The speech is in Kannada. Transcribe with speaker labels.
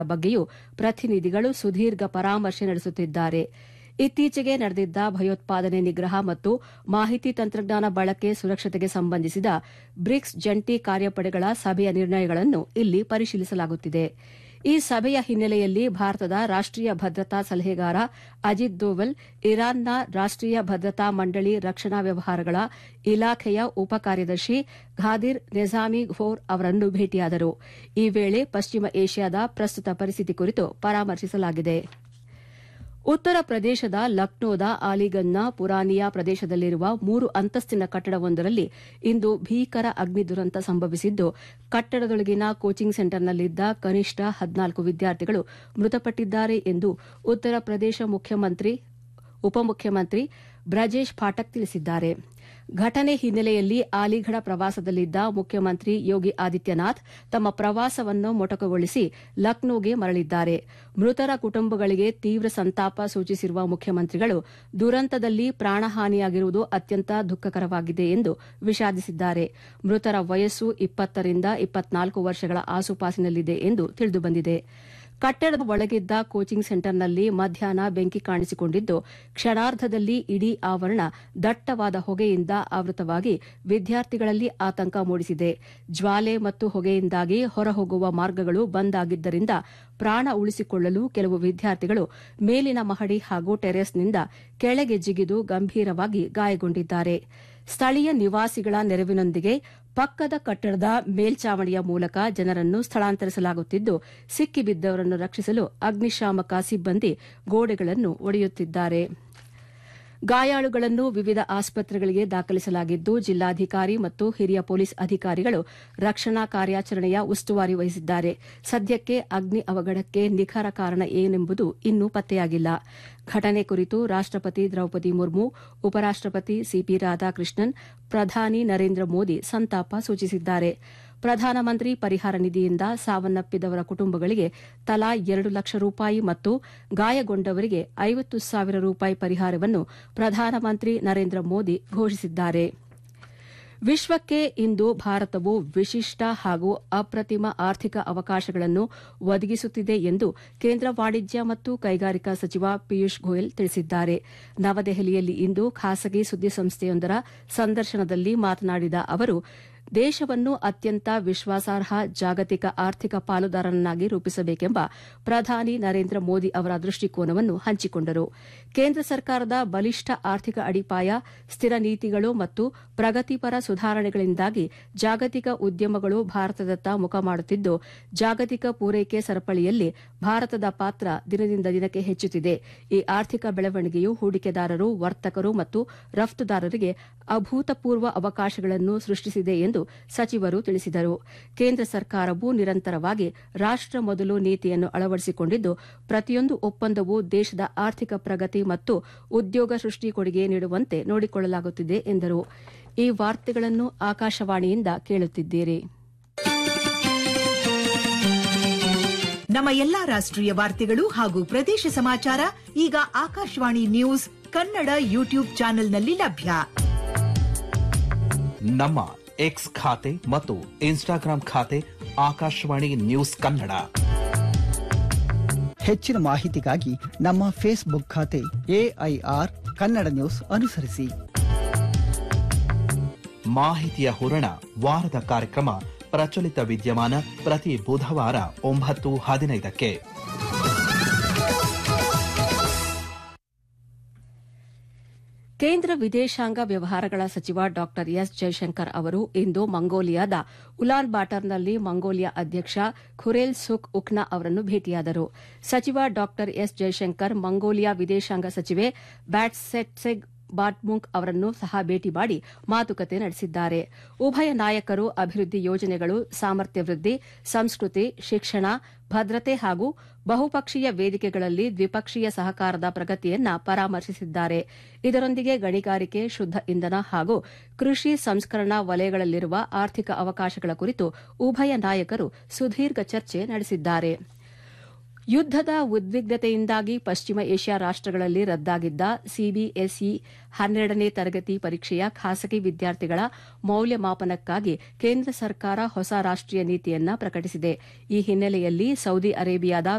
Speaker 1: ಬಗ್ಗೆಯೂ ಪ್ರತಿನಿಧಿಗಳು ಸುದೀರ್ಘ ಪರಾಮರ್ಶೆ ನಡೆಸುತ್ತಿದ್ದಾರೆ ಇತ್ತೀಚೆಗೆ ನಡೆದಿದ್ದ ಭಯೋತ್ಪಾದನೆ ನಿಗ್ರಹ ಮತ್ತು ಮಾಹಿತಿ ತಂತ್ರಜ್ಞಾನ ಬಳಕೆ ಸುರಕ್ಷತೆಗೆ ಸಂಬಂಧಿಸಿದ ಬ್ರಿಕ್ಸ್ ಜಂಟಿ ಕಾರ್ಯಪಡೆಗಳ ಸಭೆಯ ನಿರ್ಣಯಗಳನ್ನು ಇಲ್ಲಿ ಪರಿಶೀಲಿಸಲಾಗುತ್ತಿದೆ ಈ ಸಭೆಯ ಹಿನ್ನೆಲೆಯಲ್ಲಿ ಭಾರತದ ರಾಷ್ಟೀಯ ಭದ್ರತಾ ಸಲಹೆಗಾರ ಅಜಿತ್ ದೋವಲ್ ಇರಾನ್ನ ರಾಷ್ಟೀಯ ಭದ್ರತಾ ಮಂಡಳಿ ರಕ್ಷಣಾ ವ್ಯವಹಾರಗಳ ಇಲಾಖೆಯ ಉಪ ಕಾರ್ಯದರ್ಶಿ ಘಾದಿರ್ ನೆಜಾಮಿ ಘೋರ್ ಅವರನ್ನು ಭೇಟಿಯಾದರು ಈ ವೇಳೆ ಪಶ್ಚಿಮ ಏಷ್ಯಾದ ಪ್ರಸ್ತುತ ಪರಿಸ್ಥಿತಿ ಕುರಿತು ಪರಾಮರ್ಶಿಸಲಾಗಿದೆ ಉತ್ತರ ಪ್ರದೇಶದ ಲಕ್ನೋದ ಅಲಿಗಂಜ್ನ ಪುರಾನಿಯಾ ಪ್ರದೇಶದಲ್ಲಿರುವ ಮೂರು ಅಂತಸ್ತಿನ ಕಟ್ಟಡವೊಂದರಲ್ಲಿ ಇಂದು ಭೀಕರ ಅಗ್ನಿ ದುರಂತ ಸಂಭವಿಸಿದ್ದು ಕಟ್ಟಡದೊಳಗಿನ ಕೋಚಿಂಗ್ ಸೆಂಟರ್ನಲ್ಲಿದ್ದ ಕನಿಷ್ಠ ಹದಿನಾಲ್ಕು ವಿದ್ಯಾರ್ಥಿಗಳು ಮೃತಪಟ್ಟಿದ್ದಾರೆ ಎಂದು ಉತ್ತರ ಪ್ರದೇಶ ಮುಖ್ಯಮಂತ್ರಿ ಉಪಮುಖ್ಯಮಂತ್ರಿ ಬ್ರಜೇಶ್ ಪಾಠಕ್ ತಿಳಿಸಿದ್ದಾರೆ ಘಟನೆ ಹಿನ್ನೆಲೆಯಲ್ಲಿ ಅಲಿಘಡ ಪ್ರವಾಸದಲ್ಲಿದ್ದ ಮುಖ್ಯಮಂತ್ರಿ ಯೋಗಿ ಆದಿತ್ಯನಾಥ್ ತಮ್ಮ ಪ್ರವಾಸವನ್ನು ಮೊಟಕುಗೊಳಿಸಿ ಲಕ್ನೋಗೆ ಮರಳಿದ್ದಾರೆ ಮೃತರ ಕುಟುಂಬಗಳಿಗೆ ತೀವ್ರ ಸಂತಾಪ ಸೂಚಿಸಿರುವ ಮುಖ್ಯಮಂತ್ರಿಗಳು ದುರಂತದಲ್ಲಿ ಪ್ರಾಣಹಾನಿಯಾಗಿರುವುದು ಅತ್ಯಂತ ದುಃಖಕರವಾಗಿದೆ ಎಂದು ವಿಷಾದಿಸಿದ್ದಾರೆ ಮೃತರ ವಯಸ್ಸು ಇಪ್ಪತ್ತರಿಂದ ಇಪ್ಪತ್ನಾಲ್ಕು ವರ್ಷಗಳ ಆಸುಪಾಸಿನಲ್ಲಿದೆ ಎಂದು ತಿಳಿದುಬಂದಿದೆ ಕಟ್ಟಡದ ಒಳಗಿದ್ದ ಕೋಚಿಂಗ್ ಸೆಂಟರ್ನಲ್ಲಿ ಮಧ್ಯಾಹ್ನ ಬೆಂಕಿ ಕಾಣಿಸಿಕೊಂಡಿದ್ದು ಕ್ಷಣಾರ್ಧದಲ್ಲಿ ಇಡೀ ಆವರಣ ದಟ್ಟವಾದ ಹೊಗೆಯಿಂದ ಆವೃತವಾಗಿ ವಿದ್ಯಾರ್ಥಿಗಳಲ್ಲಿ ಆತಂಕ ಮೂಡಿಸಿದೆ ಜ್ವಾಲೆ ಮತ್ತು ಹೊಗೆಯಿಂದಾಗಿ ಹೊರಹೋಗುವ ಮಾರ್ಗಗಳು ಬಂದ್ ಆಗಿದ್ದರಿಂದ ಪ್ರಾಣ ಉಳಿಸಿಕೊಳ್ಳಲು ಕೆಲವು ವಿದ್ಯಾರ್ಥಿಗಳು ಮೇಲಿನ ಮಹಡಿ ಹಾಗೂ ಟೆರೆಸ್ನಿಂದ ಕೆಳಗೆ ಜಿಗಿದು ಗಂಭೀರವಾಗಿ ಗಾಯಗೊಂಡಿದ್ದಾರೆ ಸ್ಥಳೀಯ ನಿವಾಸಿಗಳ ನೆರವಿನೊಂದಿಗೆ ಪಕ್ಕದ ಕಟ್ಟಡದ ಮೇಲ್ಚಾವಣಿಯ ಮೂಲಕ ಜನರನ್ನು ಸ್ಥಳಾಂತರಿಸಲಾಗುತ್ತಿದ್ದು ಸಿಕ್ಕಿಬಿದ್ದವರನ್ನು ರಕ್ಷಿಸಲು ಅಗ್ನಿಶಾಮಕ ಸಿಬ್ಬಂದಿ ಗೋಡೆಗಳನ್ನು ಒಡೆಯುತ್ತಿದ್ದಾರೆ ಗಾಯಾಳುಗಳನ್ನು ವಿವಿಧ ಆಸ್ಪತ್ರೆಗಳಿಗೆ ದಾಖಲಿಸಲಾಗಿದ್ದು ಜಿಲ್ಲಾಧಿಕಾರಿ ಮತ್ತು ಹಿರಿಯ ಪೊಲೀಸ್ ಅಧಿಕಾರಿಗಳು ರಕ್ಷಣಾ ಕಾರ್ಯಾಚರಣೆಯ ಉಸ್ತುವಾರಿ ವಹಿಸಿದ್ದಾರೆ ಸದ್ಯಕ್ಕೆ ಅಗ್ನಿ ಅವಘಡಕ್ಕೆ ನಿಖರ ಕಾರಣ ಏನೆಂಬುದು ಇನ್ನೂ ಪತ್ತೆಯಾಗಿಲ್ಲ ಘಟನೆ ಕುರಿತು ರಾಷ್ಟಪತಿ ದ್ರೌಪದಿ ಮುರ್ಮು ಉಪರಾಷ್ಟಪತಿ ಸಿಪಿ ರಾಧಾಕೃಷ್ಣನ್ ಪ್ರಧಾನಿ ನರೇಂದ್ರ ಮೋದಿ ಸಂತಾಪ ಸೂಚಿಸಿದ್ದಾರೆ ಪ್ರಧಾನಮಂತ್ರಿ ಪರಿಹಾರ ನಿಧಿಯಿಂದ ಸಾವನ್ನಪ್ಪಿದವರ ಕುಟುಂಬಗಳಿಗೆ ತಲಾ ಎರಡು ಲಕ್ಷ ರೂಪಾಯಿ ಮತ್ತು ಗಾಯಗೊಂಡವರಿಗೆ ಐವತ್ತು ಸಾವಿರ ರೂಪಾಯಿ ಪರಿಹಾರವನ್ನು ಪ್ರಧಾನಮಂತ್ರಿ ನರೇಂದ್ರ ಮೋದಿ ಘೋಷಿಸಿದ್ದಾರೆ ವಿಶ್ವಕ್ಕೆ ಇಂದು ಭಾರತವು ವಿಶಿಷ್ಟ ಹಾಗೂ ಅಪ್ರತಿಮ ಆರ್ಥಿಕ ಅವಕಾಶಗಳನ್ನು ಒದಗಿಸುತ್ತಿದೆ ಎಂದು ಕೇಂದ್ರ ವಾಣಿಜ್ಯ ಮತ್ತು ಕೈಗಾರಿಕಾ ಸಚಿವ ಪಿಯೂಷ್ ಗೋಯಲ್ ತಿಳಿಸಿದ್ದಾರೆ ನವದೆಹಲಿಯಲ್ಲಿ ಇಂದು ಖಾಸಗಿ ಸುದ್ದಿಸಂಸ್ಥೆಯೊಂದರ ಸಂದರ್ಶನದಲ್ಲಿ ಮಾತನಾಡಿದ ಅವರು ದೇಶವನ್ನು ಅತ್ಯಂತ ವಿಶ್ವಾಸಾರ್ಹ ಜಾಗತಿಕ ಆರ್ಥಿಕ ಪಾಲುದಾರನನ್ನಾಗಿ ರೂಪಿಸಬೇಕೆಂಬ ಪ್ರಧಾನಿ ನರೇಂದ್ರ ಮೋದಿ ಅವರ ದೃಷ್ಟಿಕೋನವನ್ನು ಹಂಚಿಕೊಂಡರು ಕೇಂದ್ರ ಸರ್ಕಾರದ ಬಲಿಷ್ಠ ಆರ್ಥಿಕ ಅಡಿಪಾಯ ಸ್ಥಿರ ನೀತಿಗಳು ಮತ್ತು ಪ್ರಗತಿಪರ ಸುಧಾರಣೆಗಳಿಂದಾಗಿ ಜಾಗತಿಕ ಉದ್ಯಮಗಳು ಭಾರತದತ್ತ ಮುಖ ಮಾಡುತ್ತಿದ್ದು ಜಾಗತಿಕ ಪೂರೈಕೆ ಸರಪಳಿಯಲ್ಲಿ ಭಾರತದ ಪಾತ್ರ ದಿನದಿಂದ ದಿನಕ್ಕೆ ಹೆಚ್ಚುತ್ತಿದೆ ಈ ಆರ್ಥಿಕ ಬೆಳವಣಿಗೆಯು ಹೂಡಿಕೆದಾರರು ವರ್ತಕರು ಮತ್ತು ರಫ್ತುದಾರರಿಗೆ ಅಭೂತಪೂರ್ವ ಅವಕಾಶಗಳನ್ನು ಸೃಷ್ಟಿಸಿದೆ ಎಂದು ಸಚಿವರು ತಿಳಿಸಿದರು ಕೇಂದ್ರ ಸರ್ಕಾರವು ನಿರಂತರವಾಗಿ ರಾಷ್ಟ ಮೊದಲು ನೀತಿಯನ್ನು ಅಳವಡಿಸಿಕೊಂಡಿದ್ದು ಪ್ರತಿಯೊಂದು ಒಪ್ಪಂದವೂ ದೇಶದ ಆರ್ಥಿಕ ಪ್ರಗತಿ ಮತ್ತು ಉದ್ಯೋಗ ಸೃಷ್ಟಿ ಕೊಡುಗೆ ನೀಡುವಂತೆ ನೋಡಿಕೊಳ್ಳಲಾಗುತ್ತಿದೆ ಎಂದರು ಈ ವಾರ್ತೆಗಳನ್ನು ಆಕಾಶವಾಣಿಯಿಂದ ಕೇಳುತ್ತಿದ್ದೀರಿ
Speaker 2: ನಮ್ಮ ಎಲ್ಲಾ ರಾಷ್ಟ್ರೀಯ ವಾರ್ತೆಗಳು ಹಾಗೂ ಪ್ರದೇಶ ಸಮಾಚಾರ ಈಗ ಆಕಾಶವಾಣಿ ನ್ಯೂಸ್ ಕನ್ನಡ ಯೂಟ್ಯೂಬ್ ಚಾನೆಲ್ನಲ್ಲಿ ಲಭ್ಯ
Speaker 3: ನಮ್ಮ ಎಕ್ಸ್ ಖಾತೆ ಮತ್ತು ಇನ್ಸ್ಟಾಗ್ರಾಂ ಖಾತೆ ಆಕಾಶವಾಣಿ ನ್ಯೂಸ್ ಕನ್ನಡ
Speaker 4: ಹೆಚ್ಚಿನ ಮಾಹಿತಿಗಾಗಿ ನಮ್ಮ ಫೇಸ್ಬುಕ್ ಖಾತೆ ಎಐಆರ್ ಕನ್ನಡ ನ್ಯೂಸ್ ಅನುಸರಿಸಿ
Speaker 3: ಮಾಹಿತಿಯ ಹೂರಣ ವಾರದ ಕಾರ್ಯಕ್ರಮ ಪ್ರಚಲಿತ ವಿದ್ಯಮಾನ ಪ್ರತಿ ಬುಧವಾರ ಒಂಬತ್ತು ಹದಿನೈದಕ್ಕೆ
Speaker 1: ಕೇಂದ್ರ ವಿದೇಶಾಂಗ ವ್ಯವಹಾರಗಳ ಸಚಿವ ಡಾ ಎಸ್ ಜೈಶಂಕರ್ ಅವರು ಇಂದು ಮಂಗೋಲಿಯಾದ ಉಲಾನ್ ಬಾಟರ್ನಲ್ಲಿ ಮಂಗೋಲಿಯಾ ಅಧ್ಯಕ್ಷ ಖುರೇಲ್ ಸುಕ್ ಉಕ್ನಾ ಅವರನ್ನು ಭೇಟಿಯಾದರು ಸಚಿವ ಡಾ ಎಸ್ ಜೈಶಂಕರ್ ಮಂಗೋಲಿಯಾ ವಿದೇಶಾಂಗ ಸಚಿವೆ ಬ್ಯಾಟ್ಸೆಟ್ಸೆಗ್ ಬಾಟ್ಮುಂಕ್ ಅವರನ್ನು ಸಹ ಭೇಟಿ ಮಾಡಿ ಮಾತುಕತೆ ನಡೆಸಿದ್ದಾರೆ ಉಭಯ ನಾಯಕರು ಅಭಿವೃದ್ಧಿ ಯೋಜನೆಗಳು ಸಾಮರ್ಥ್ಯ ವೃದ್ಧಿ ಸಂಸ್ಕೃತಿ ಶಿಕ್ಷಣ ಭದ್ರತೆ ಹಾಗೂ ಬಹುಪಕ್ಷೀಯ ವೇದಿಕೆಗಳಲ್ಲಿ ದ್ವಿಪಕ್ಷೀಯ ಸಹಕಾರದ ಪ್ರಗತಿಯನ್ನ ಪರಾಮರ್ಶಿಸಿದ್ದಾರೆ ಇದರೊಂದಿಗೆ ಗಣಿಗಾರಿಕೆ ಶುದ್ದ ಇಂಧನ ಹಾಗೂ ಕೃಷಿ ಸಂಸ್ಕರಣಾ ವಲಯಗಳಲ್ಲಿರುವ ಆರ್ಥಿಕ ಅವಕಾಶಗಳ ಕುರಿತು ಉಭಯ ನಾಯಕರು ಸುದೀರ್ಘ ಚರ್ಚೆ ನಡೆಸಿದ್ದಾರೆ ಯುದ್ದದ ಉದ್ವಿಗ್ನತೆಯಿಂದಾಗಿ ಪಶ್ಚಿಮ ಏಷ್ಯಾ ರಾಷ್ಟಗಳಲ್ಲಿ ರದ್ದಾಗಿದ್ದ ಸಿಬಿಎಸ್ಇ ಹನ್ನೆರಡನೇ ತರಗತಿ ಪರೀಕ್ಷೆಯ ಖಾಸಗಿ ವಿದ್ಯಾರ್ಥಿಗಳ ಮೌಲ್ಯಮಾಪನಕ್ಕಾಗಿ ಕೇಂದ್ರ ಸರ್ಕಾರ ಹೊಸ ರಾಷ್ಟೀಯ ನೀತಿಯನ್ನ ಪ್ರಕಟಿಸಿದೆ ಈ ಹಿನ್ನೆಲೆಯಲ್ಲಿ ಸೌದಿ ಅರೇಬಿಯಾದ